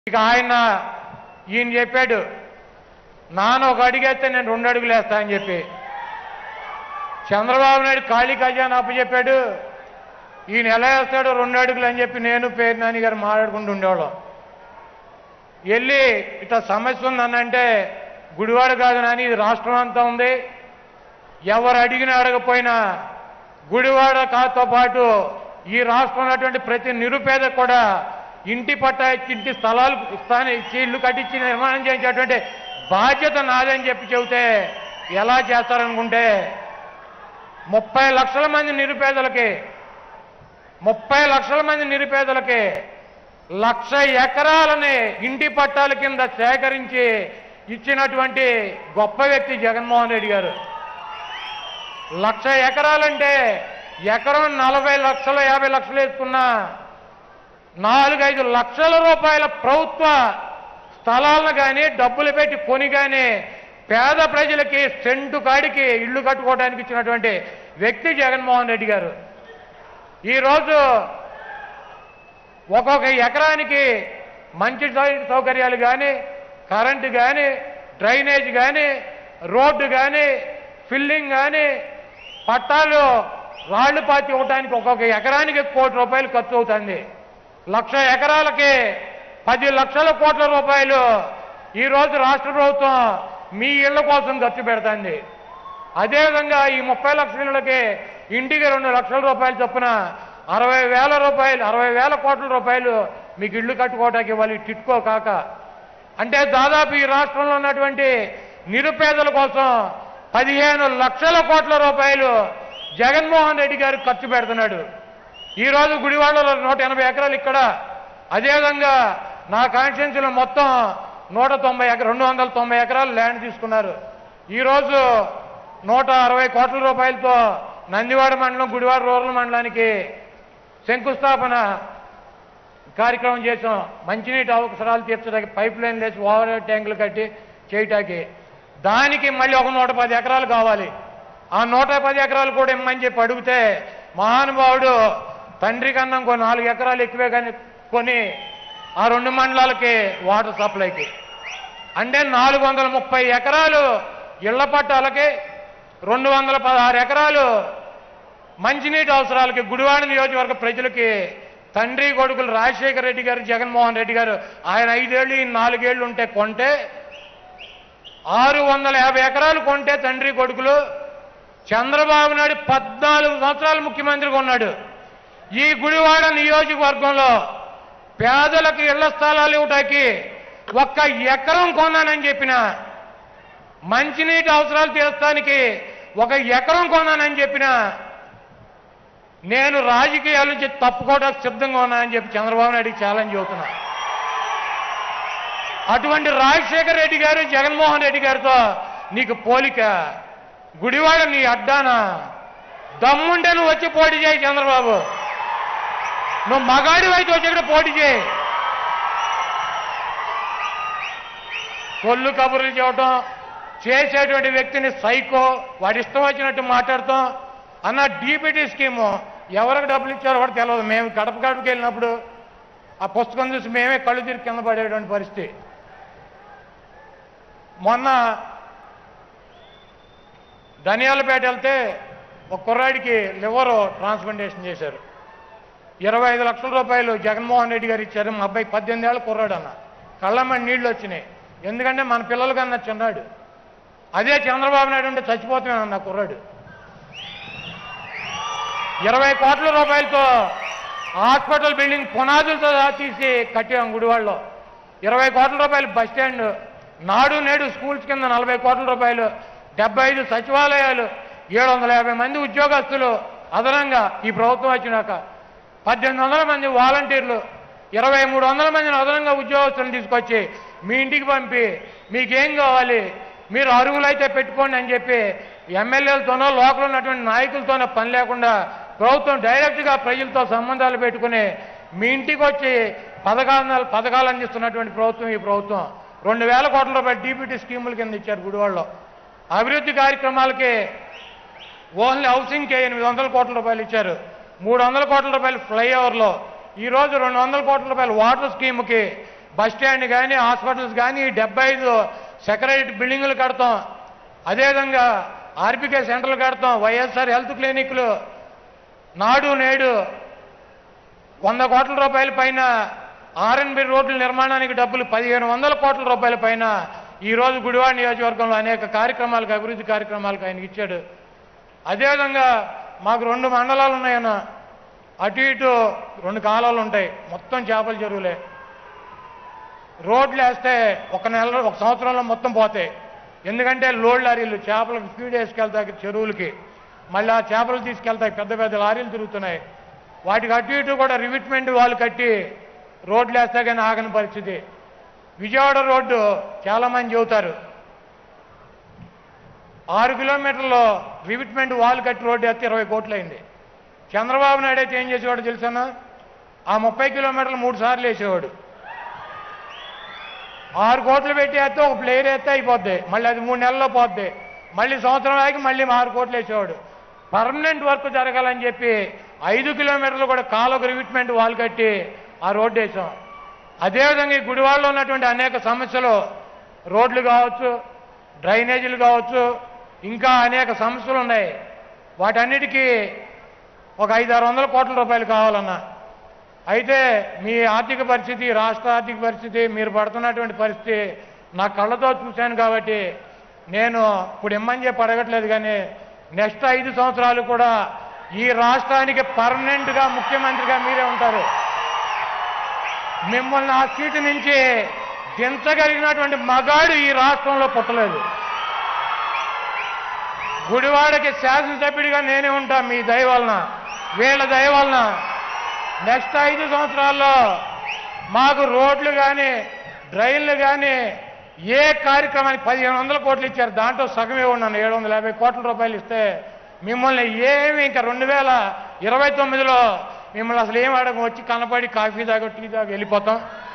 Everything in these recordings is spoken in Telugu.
ఇక ఆయన ఈయన చెప్పాడు నాన్న ఒక అడిగేస్తే నేను రెండు అడుగులు వేస్తా అని చెప్పి చంద్రబాబు నాయుడు ఖాళీ ఖజానా అప్పు చెప్పాడు ఈయన ఎలా వేస్తాడో రెండు అడుగులు అని చెప్పి నేను పేరు నాని గారు మాట్లాడుకుంటూ ఉండేవాళ్ళం వెళ్ళి ఇట్లా సమస్య ఉందనంటే గుడివాడ కాదు నాని ఇది రాష్ట్రం అంతా ఉంది ఎవరు అడిగినా అడగపోయినా గుడివాడ కాతో పాటు ఈ రాష్ట్రంలో ఉన్నటువంటి ప్రతి నిరుపేద కూడా ఇంటి పట్టా ఇచ్చి ఇంటి స్థలాలు స్థానం ఇచ్చి ఇల్లు కట్టించి నిర్మాణం చేసేటువంటి బాధ్యత నాదని చెప్పి చెబితే ఎలా చేస్తారనుకుంటే ముప్పై లక్షల మంది నిరుపేదలకి ముప్పై లక్షల మంది నిరుపేదలకి లక్ష ఎకరాలని ఇంటి పట్టాల కింద సేకరించి ఇచ్చినటువంటి గొప్ప వ్యక్తి జగన్మోహన్ రెడ్డి గారు లక్ష ఎకరాలంటే ఎకరం నలభై లక్షలు యాభై లక్షలు వేసుకున్నా నాలుగైదు లక్షల రూపాయల ప్రభుత్వ స్థలాలను కానీ డబ్బులు పెట్టి కొని కానీ పేద ప్రజలకి సెంటు కాడికి ఇల్లు కట్టుకోవడానికి ఇచ్చినటువంటి వ్యక్తి జగన్మోహన్ రెడ్డి గారు ఈరోజు ఒక్కొక్క ఎకరానికి మంచి సౌ- సౌకర్యాలు కానీ కరెంటు కానీ డ్రైనేజ్ కానీ రోడ్డు కానీ ఫిల్లింగ్ కానీ పట్టాలు రాళ్లు పాతి ఇవ్వడానికి ఒక్కొక్క ఎకరానికి కోటి రూపాయలు ఖర్చు అవుతుంది లక్ష ఎకరాలకి పది లక్షల కోట్ల రూపాయలు ఈరోజు రాష్ట్ర ప్రభుత్వం మీ ఇళ్ల కోసం ఖర్చు పెడుతుంది అదేవిధంగా ఈ ముప్పై లక్షల ఇళ్ళకి ఇంటికి రెండు లక్షల రూపాయలు చొప్పున అరవై వేల రూపాయలు అరవై వేల కోట్ల రూపాయలు మీకు ఇల్లు కట్టుకోవడానికి ఇవ్వాలి టిట్కో కాక అంటే దాదాపు ఈ రాష్ట్రంలో ఉన్నటువంటి నిరుపేదల కోసం పదిహేను లక్షల కోట్ల రూపాయలు జగన్మోహన్ రెడ్డి గారు ఖర్చు పెడుతున్నాడు ఈ రోజు గుడివాడలో నూట ఎనభై ఎకరాలు ఇక్కడ అదేవిధంగా నా కాన్స్టిట్యున్సీలో మొత్తం నూట తొంభై ఎకర రెండు వందల తొంభై ఎకరాలు ల్యాండ్ తీసుకున్నారు ఈరోజు నూట అరవై కోట్ల రూపాయలతో నందివాడ మండలం గుడివాడ రూరల్ మండలానికి శంకుస్థాపన కార్యక్రమం చేసాం మంచినీటి అవసరాలు తీర్చడానికి పైప్ లైన్ వేసి ఓవర్ హెడ్ ట్యాంకులు కట్టి చేయటానికి దానికి మళ్ళీ ఒక నూట పది ఎకరాలు కావాలి ఆ నూట పది ఎకరాలు కూడా ఇమ్మని చెప్పి అడిగితే మహానుభావుడు తండ్రి కన్నా ఇంకో నాలుగు ఎకరాలు ఎక్కువే కానీ కొని ఆ రెండు మండలాలకి వాటర్ సప్లైకి అంటే నాలుగు వందల ముప్పై ఎకరాలు ఇళ్ల పట్టాలకి రెండు వందల పదహారు ఎకరాలు మంచినీటి అవసరాలకి గుడివాడ నియోజకవర్గ ప్రజలకి తండ్రి కొడుకులు రాజశేఖర రెడ్డి గారు జగన్మోహన్ రెడ్డి గారు ఆయన ఐదేళ్ళు ఈ నాలుగేళ్లు ఉంటే కొంటే ఆరు వందల యాభై ఎకరాలు కొంటే తండ్రి కొడుకులు చంద్రబాబు నాయుడు పద్నాలుగు సంవత్సరాలు ముఖ్యమంత్రిగా ఉన్నాడు ఈ గుడివాడ నియోజకవర్గంలో పేదలకు ఇళ్ల స్థలాలు ఇవ్వటానికి ఒక్క ఎకరం కొన్నానని చెప్పిన మంచినీటి అవసరాలు తీర్చడానికి ఒక ఎకరం కొన్నానని చెప్పిన నేను రాజకీయాల నుంచి తప్పుకోవడానికి సిద్ధంగా ఉన్నానని చెప్పి చంద్రబాబు నాయుడికి ఛాలెంజ్ అవుతున్నా అటువంటి రాజశేఖర రెడ్డి గారు జగన్మోహన్ రెడ్డి గారితో నీకు పోలిక గుడివాడ నీ అడ్డానా దమ్ముంటే నువ్వు వచ్చి పోటీ చేయి చంద్రబాబు నువ్వు మగాడి అయితే వచ్చి ఇక్కడ పోటీ చేయి కొల్లు కబుర్లు చేయటం చేసేటువంటి వ్యక్తిని సైకో వాడి ఇష్టం వచ్చినట్టు మాట్లాడతాం అన్న డీపీటీ స్కీము ఎవరికి డబ్బులు ఇచ్చారో కూడా తెలియదు మేము గడప గడపకి వెళ్ళినప్పుడు ఆ పుస్తకం చూసి మేమే కళ్ళు తిరిగి కింద పడేటువంటి పరిస్థితి మొన్న ధనియాలపేట వెళ్తే ఒక కుర్రాడికి లివర్ ట్రాన్స్ప్లాంటేషన్ చేశారు ఇరవై ఐదు లక్షల రూపాయలు జగన్మోహన్ రెడ్డి గారు ఇచ్చారు మా అబ్బాయి పద్దెనిమిది ఏళ్ళ కుర్రాడు అన్న కళ్ళమ్మని నీళ్లు వచ్చినాయి ఎందుకంటే మన పిల్లలకన్నా చిన్నాడు అదే చంద్రబాబు నాయుడు ఉంటే చచ్చిపోతామేనన్న కుర్రాడు ఇరవై కోట్ల రూపాయలతో హాస్పిటల్ బిల్డింగ్ పునాదులతో తీసి కట్టాం గుడివాడలో ఇరవై కోట్ల రూపాయలు బస్ స్టాండ్ నాడు నేడు స్కూల్స్ కింద నలభై కోట్ల రూపాయలు డెబ్బై ఐదు సచివాలయాలు ఏడు వందల యాభై మంది ఉద్యోగస్తులు అదనంగా ఈ ప్రభుత్వం వచ్చినాక పద్దెనిమిది వందల మంది వాలంటీర్లు ఇరవై మూడు వందల మందిని అదనంగా ఉద్యోగస్తులను తీసుకొచ్చి మీ ఇంటికి పంపి మీకేం కావాలి మీరు అరుగులైతే పెట్టుకోండి అని చెప్పి ఎమ్మెల్యేలతోనో లోకల్ ఉన్నటువంటి నాయకులతోనో పని లేకుండా ప్రభుత్వం డైరెక్ట్గా ప్రజలతో సంబంధాలు పెట్టుకుని మీ ఇంటికి వచ్చి పథకాలు పథకాలు అందిస్తున్నటువంటి ప్రభుత్వం ఈ ప్రభుత్వం రెండు వేల కోట్ల రూపాయలు డీబీటీ స్కీముల కింద ఇచ్చారు గుడివాడలో అభివృద్ధి కార్యక్రమాలకి ఓన్లీ హౌసింగ్కి ఎనిమిది వందల కోట్ల రూపాయలు ఇచ్చారు మూడు వందల కోట్ల రూపాయలు ఫ్లైఓవర్లో ఈ రోజు రెండు వందల కోట్ల రూపాయల వాటర్ స్కీమ్కి బస్ స్టాండ్ కానీ హాస్పిటల్స్ కానీ డెబ్బై ఐదు సెక్రటరీ బిల్డింగులు కడతాం అదేవిధంగా ఆర్బికే సెంటర్లు కడతాం వైఎస్ఆర్ హెల్త్ క్లినిక్లు నాడు నేడు వంద కోట్ల రూపాయల పైన ఆర్ఎన్బి రోడ్ల నిర్మాణానికి డబ్బులు పదిహేను వందల కోట్ల రూపాయల పైన ఈ రోజు గుడివాడ నియోజకవర్గంలో అనేక కార్యక్రమాలకు అభివృద్ధి కార్యక్రమాలకు ఆయనకి ఇచ్చాడు అదేవిధంగా మాకు రెండు మండలాలు ఉన్నాయన్న అటు ఇటు రెండు కాలాలు ఉంటాయి మొత్తం చేపల చెరువులే రోడ్లు వేస్తే ఒక నెల ఒక సంవత్సరంలో మొత్తం పోతాయి ఎందుకంటే లోడ్ లారీలు చేపలకు ఫీడ్ వేసుకెళ్తాయి చెరువులకి మళ్ళీ ఆ చేపలు తీసుకెళ్తాయి పెద్ద పెద్ద లారీలు తిరుగుతున్నాయి వాటికి అటు ఇటు కూడా రివిట్మెంట్ వాళ్ళు కట్టి రోడ్లు వేస్తే కానీ ఆగని పరిస్థితి విజయవాడ రోడ్డు చాలామంది చెబుతారు ఆరు కిలోమీటర్లు రివిట్మెంట్ వాల్ కట్టి రోడ్డు వేస్తే ఇరవై కోట్లు అయింది చంద్రబాబు నాయుడు అయితే ఏం చేసేవాడు తెలుసా ఆ ముప్పై కిలోమీటర్లు మూడు సార్లు వేసేవాడు ఆరు కోట్లు పెట్టి వేస్తే ఒక ప్లేయర్ వేస్తే అయిపోద్ది మళ్ళీ అది మూడు నెలల్లో పోద్ది మళ్ళీ సంవత్సరం ఆగి మళ్ళీ ఆరు కోట్లు వేసేవాడు పర్మనెంట్ వర్క్ జరగాలని చెప్పి ఐదు కిలోమీటర్లు కూడా కాలకు రివిట్మెంట్ వాల్ కట్టి ఆ రోడ్డు వేసాం అదేవిధంగా ఈ గుడివాడలో ఉన్నటువంటి అనేక సమస్యలు రోడ్లు కావచ్చు డ్రైనేజీలు కావచ్చు ఇంకా అనేక సమస్యలు ఉన్నాయి వాటన్నిటికీ ఒక ఐదు ఆరు వందల కోట్ల రూపాయలు కావాలన్నా అయితే మీ ఆర్థిక పరిస్థితి రాష్ట్ర ఆర్థిక పరిస్థితి మీరు పడుతున్నటువంటి పరిస్థితి నా కళ్ళతో చూశాను కాబట్టి నేను ఇప్పుడు ఇమ్మని చెప్పి అడగట్లేదు కానీ నెక్స్ట్ ఐదు సంవత్సరాలు కూడా ఈ రాష్ట్రానికి పర్మనెంట్గా ముఖ్యమంత్రిగా మీరే ఉంటారు మిమ్మల్ని ఆ సీటు నుంచి దించగలిగినటువంటి మగాడు ఈ రాష్ట్రంలో పుట్టలేదు గుడివాడకి శాసనసభ్యుడిగా నేనే ఉంటా మీ దయ వలన వీళ్ళ దయ వలన నెక్స్ట్ ఐదు సంవత్సరాల్లో మాకు రోడ్లు కానీ డ్రైన్లు కానీ ఏ కార్యక్రమానికి పదిహేను వందల కోట్లు ఇచ్చారు దాంట్లో సగమే ఉన్నాను ఏడు వందల యాభై కోట్ల రూపాయలు ఇస్తే మిమ్మల్ని ఏమి ఇంకా రెండు వేల ఇరవై తొమ్మిదిలో మిమ్మల్ని అసలు ఏం అడగ వచ్చి కనపడి కాఫీ దాకా టీ దాకా వెళ్ళిపోతాం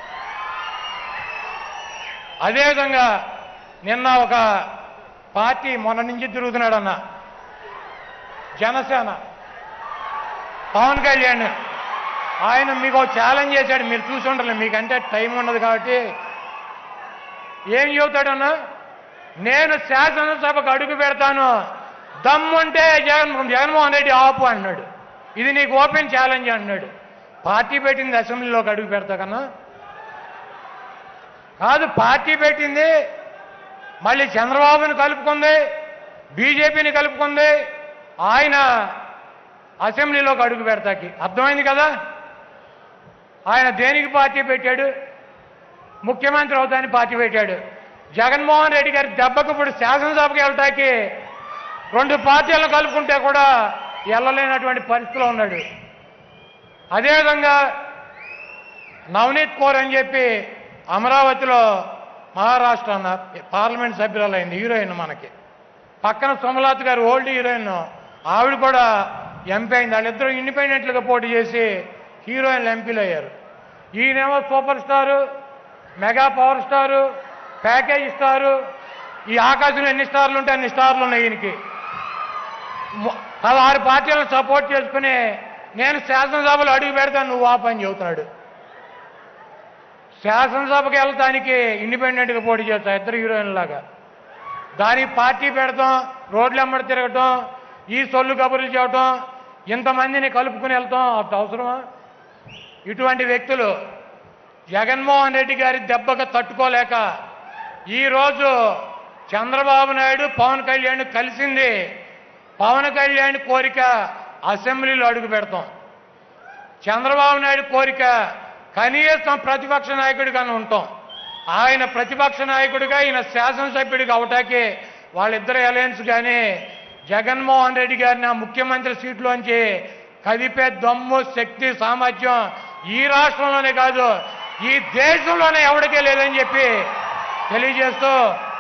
అదేవిధంగా నిన్న ఒక పార్టీ మొన్న నుంచి తిరుగుతున్నాడన్న జనసేన పవన్ కళ్యాణ్ ఆయన మీకు ఛాలెంజ్ చేశాడు మీరు చూసి ఉండరు మీకంటే టైం ఉండదు కాబట్టి ఏం చెబుతాడన్నా నేను శాసనసభకు అడుగు పెడతాను దమ్ముంటే జగన్ జగన్మోహన్ రెడ్డి ఆపు అన్నాడు ఇది నీకు ఓపెన్ ఛాలెంజ్ అన్నాడు పార్టీ పెట్టింది అసెంబ్లీలోకి అడుగు పెడతా కన్నా కాదు పార్టీ పెట్టింది మళ్ళీ చంద్రబాబుని కలుపుకుంది బీజేపీని కలుపుకుంది ఆయన అసెంబ్లీలోకి అడుగు పెడతాకి అర్థమైంది కదా ఆయన దేనికి పార్టీ పెట్టాడు ముఖ్యమంత్రి అవుతానికి పార్టీ పెట్టాడు జగన్మోహన్ రెడ్డి గారి దెబ్బకు ఇప్పుడు శాసనసభకి వెళ్తాకి రెండు పార్టీలను కలుపుకుంటే కూడా వెళ్ళలేనటువంటి పరిస్థితిలో ఉన్నాడు అదేవిధంగా నవనీత్ కౌర్ అని చెప్పి అమరావతిలో మహారాష్ట్ర అన్న పార్లమెంట్ సభ్యురాలైంది హీరోయిన్ మనకి పక్కన సోమలాత్ గారు ఓల్డ్ హీరోయిన్ ఆవిడ కూడా ఎంపీ అయింది వాళ్ళిద్దరూ ఇండిపెండెంట్లుగా పోటీ చేసి హీరోయిన్లు ఎంపీలు అయ్యారు ఈయనేమో super star mega power star package star ఈ ఆకాశంలో ఎన్ని స్టార్లు ఉంటే అన్ని స్టార్లు ఉన్నాయి ఈయనకి ము- పదహారు పార్టీలను సపోర్ట్ చేసుకుని నేను శాసనసభలో అడుగు పెడతాను నువ్వు ఆపని చెబుతున్నాడు శాసనసభకి వెళ్ళటానికి ఇండిపెండెంట్గా పోటీ చేస్తా ఇద్దరు హీరోయిన్ లాగా దానికి పార్టీ పెడతాం రోడ్లు ఎమ్మడి తిరగటం ఈ సొల్లు కబుర్లు చేయటం ఇంతమందిని కలుపుకుని వెళ్తాం అంత అవసరమా ఇటువంటి వ్యక్తులు జగన్మోహన్ రెడ్డి గారి దెబ్బకు తట్టుకోలేక ఈరోజు చంద్రబాబు నాయుడు పవన్ కళ్యాణ్ కలిసింది పవన్ కళ్యాణ్ కోరిక అసెంబ్లీలో అడుగు పెడతాం చంద్రబాబు నాయుడు కోరిక కనీసం ప్రతిపక్ష నాయకుడిగానే ఉంటాం ఆయన ప్రతిపక్ష నాయకుడిగా ఈయన శాసనసభ్యుడిగా అవటానికి వాళ్ళిద్దరు అలయన్స్ కానీ జగన్మోహన్ రెడ్డి గారిని ఆ ముఖ్యమంత్రి సీట్లోంచి కదిపే దమ్ము శక్తి సామర్థ్యం ఈ రాష్ట్రంలోనే కాదు ఈ దేశంలోనే ఎవరికే లేదని చెప్పి తెలియజేస్తూ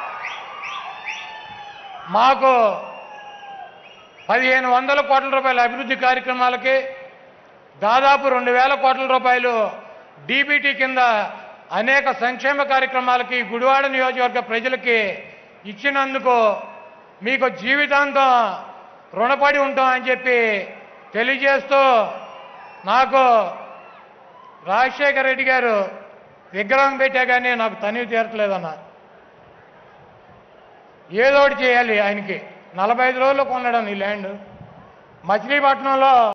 మాకు పదిహేను వందల కోట్ల రూపాయల అభివృద్ధి కార్యక్రమాలకి దాదాపు రెండు వేల కోట్ల రూపాయలు డీబీటీ కింద అనేక సంక్షేమ కార్యక్రమాలకి గుడివాడ నియోజకవర్గ ప్రజలకి ఇచ్చినందుకు మీకు జీవితాంతం రుణపడి ఉంటాం అని చెప్పి తెలియజేస్తూ నాకు రాజశేఖర రెడ్డి గారు విగ్రహం పెట్టా కానీ నాకు తనివి తీరట్లేదన్న ఏదో ఒకటి చేయాలి ఆయనకి నలభై ఐదు రోజుల్లో కొన్నాడు ఈ ల్యాండ్ మచిలీపట్నంలో